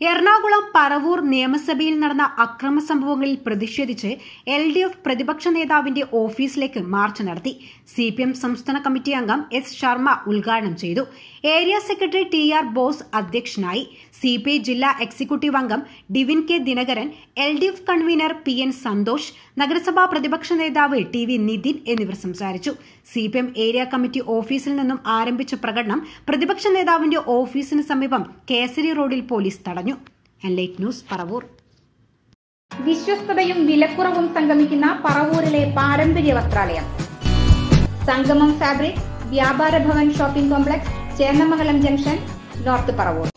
എറണാകുളം പറവൂർ നിയമസഭയിൽ നടന്ന അക്രമ സംഭവങ്ങളിൽ പ്രതിഷേധിച്ച് എൽ ഡി എഫ് പ്രതിപക്ഷ നേതാവിന്റെ ഓഫീസിലേക്ക് മാർച്ച് നടത്തി സി പി എം സംസ്ഥാന കമ്മിറ്റി അംഗം എസ് ശർമ്മ ഉദ്ഘാടനം ചെയ്തു area secretary T R Bose അധ്യക്ഷനായി സി പി ഐ ജില്ലാ എക്സിക്യൂട്ടീവ് അംഗം Divin K Dinakaran L D F convener P N Santhosh നഗരസഭാ പ്രതിപക്ഷ നേതാവ് ടി വി നിതിൻ എന്നിവർ സംസാരിച്ചു C P M area committee ഓഫീസിൽ നിന്നും ആരംഭിച്ച പ്രകടനം പ്രതിപക്ഷ നേതാവിന്റെ ഓഫീസിന് സമീപം കേസരി റോഡിൽ പോലീസ് തടഞ്ഞു ലൈറ്റ് ന്യൂസ് പറവൂർ വിശ്വസ്തതയും വിലക്കുറവും സംഗമിക്കുന്ന പറവൂരിലെ പാരമ്പര്യ വസ്ത്രാലയം സംഗമം fabric Vyapara Bhavan shopping complex Chennamangalam junction north Paravur